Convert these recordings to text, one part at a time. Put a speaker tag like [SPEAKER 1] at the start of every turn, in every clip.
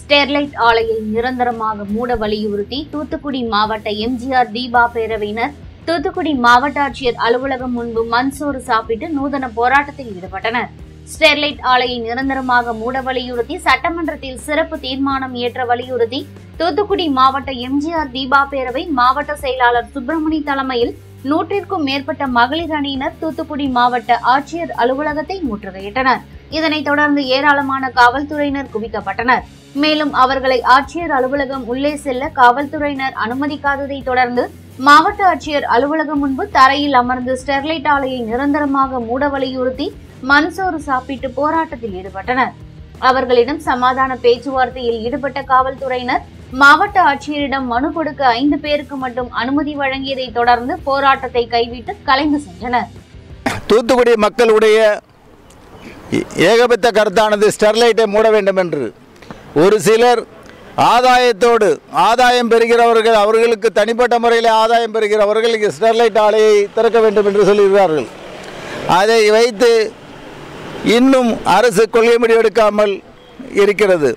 [SPEAKER 1] Sterlite ஆலையை நிரந்தரமாக மூட வலியுறுத்தி தூத்துக்குடி மாவட்ட எம்ஜிஆர் தீபா பேரவையினர் தூத்துக்குடி மாவட்ட ஆட்சியர் அலுவலகம் முன்பு மண்சோறு சாப்பிட்டு நூதன போராட்டத்தில் ஈடுபட்டனர் ஸ்டெர்லைட் ஆலையை நிரந்தரமாக மூட வலியுறுத்தி சட்டமன்றத்தில் சிறப்பு தீர்மானம் இயற்ற வலியுறுத்தி தூத்துக்குடி மாவட்ட எம்ஜிஆர் தீபா பேரவை மாவட்ட செயலாளர் சுப்பிரமணி தலைமையில் நூற்றிற்கும் மேற்பட்ட மகளிர் அணியினர் தூத்துக்குடி மாவட்ட ஆட்சியர் அலுவலகத்தை முற்றுகையிட்டனர் இதனைத் தொடர்ந்து ஏராளமான காவல்துறையினர் குவிக்கப்பட்டனர் மேலும் அவர்களை ஆட்சியர் அலுவலகம் உள்ளே செல்ல காவல்துறையினர் அனுமதிக்காததை தொடர்ந்து மாவட்ட ஆட்சியர் அலுவலகம் முன்பு தரையில் அமர்ந்து ஸ்டெர்லைட் ஆலையை நிரந்தரமாக மூட வலியுறுத்தி மண்சோறு சாப்பிட்டு போராட்டத்தில் ஈடுபட்டனர் அவர்களிடம் சமாதான பேச்சுவார்த்தையில் ஈடுபட்ட காவல்துறையினர் மாவட்ட ஆட்சியரிடம் மனு கொடுக்க ஐந்து பேருக்கு மட்டும் அனுமதி வழங்கியதை தொடர்ந்து போராட்டத்தை கைவிட்டு கலைந்து சென்றனர்
[SPEAKER 2] தூத்துக்குடி மக்களுடைய ஏ- ஏகபத்த கருத்தானது ஸ்டெர்லைட்டை மூட வேண்டும் என்று ஒரு சிலர் ஆதாயத்தோடு ஆதாயம் பெறுகிறவர்கள் அவர்களுக்கு தனிப்பட்ட முறையில் ஆதாயம் பெறுகிறவர்கள் இங்கே ஸ்டெர்லைட் ஆலையை திறக்க வேண்டும் என்று சொல்லுகிறார்கள் அதை வைத்து இன்னும் அரசு கொள்கை முடிவெடுக்காமல் இருக்கிறது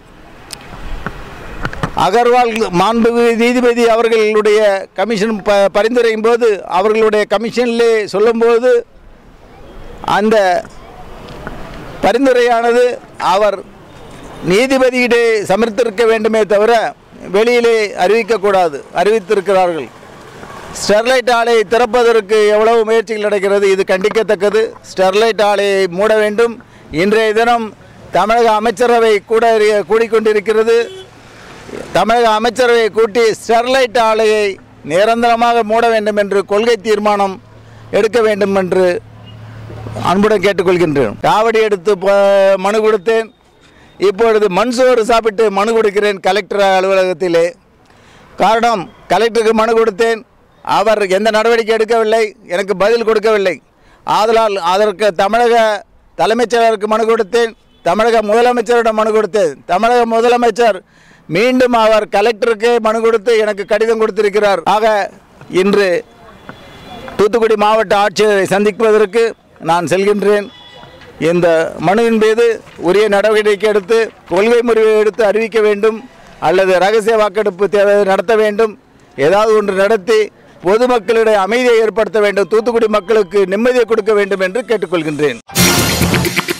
[SPEAKER 2] அகர்வால் மாண்புமிகு நீதிபதி அவர்களுடைய கமிஷன் ப பரிந்துரையும் போது அவர்களுடைய கமிஷனிலே சொல்லும்போது அந்த பரிந்துரையானது அவர் நீதிபதியிடே சமர்த்திருக்க வேண்டுமே தவிர வெளியிலே அறிவிக்கக்கூடாது அறிவித்திருக்கிறார்கள் ஸ்டெர்லைட் ஆலையை திறப்பதற்கு எவ்வளவு முயற்சிகள் நடக்கிறது இது கண்டிக்கத்தக்கது ஸ்டெர்லைட் ஆலையை மூட வேண்டும் இன்றைய தினம் தமிழக அமைச்சரவை கூட இரு- கூடிக்கொண்டிருக்கிறது தமிழக அமைச்சரவை கூட்டி ஸ்டெர்லைட் ஆலையை நிரந்தரமாக மூட வேண்டும் என்று கொள்கை தீர்மானம் எடுக்க வேண்டும் என்று அன்புடன் கேட்டுக்கொள்கின்றேன் காவடி எடுத்து ப- மனு கொடுத்தேன் இப்பொழுது மண்சோறு சாப்பிட்டு மனு கொடுக்கிறேன் கலெக்டர் அலுவலகத்திலே காரணம் கலெக்டருக்கு மனு கொடுத்தேன் அவர் எந்த நடவடிக்கை எடுக்கவில்லை எனக்கு பதில் கொடுக்கவில்லை ஆதலால் அதற்கு தமிழக தலைமைச் செயலருக்கு மனு கொடுத்தேன் தமிழக முதலமைச்சரிடம் மனு கொடுத்தேன் தமிழக முதலமைச்சர் மீண்டும் அவர் கலெக்டருக்கே மனு கொடுத்து எனக்கு கடிதம் கொடுத்திருக்கிறார் ஆக இன்று தூத்துக்குடி மாவட்ட ஆட்சியரை சந்திப்பதற்கு நான் செல்கின்றேன் இந்த மனுவின் மீது உரிய நடவடிக்கை எடுத்து கொள்கை முறிவை எடுத்து அறிவிக்க வேண்டும் அல்லது ரகசிய வாக்கெடுப்பு தேவை நடத்த வேண்டும் ஏதாவது ஒன்று நடத்தி பொதுமக்களிடையே அமைதியை ஏற்படுத்த வேண்டும் தூத்துக்குடி மக்களுக்கு நிம்மதியை கொடுக்க வேண்டும் என்று கேட்டுக்கொள்கின்றேன்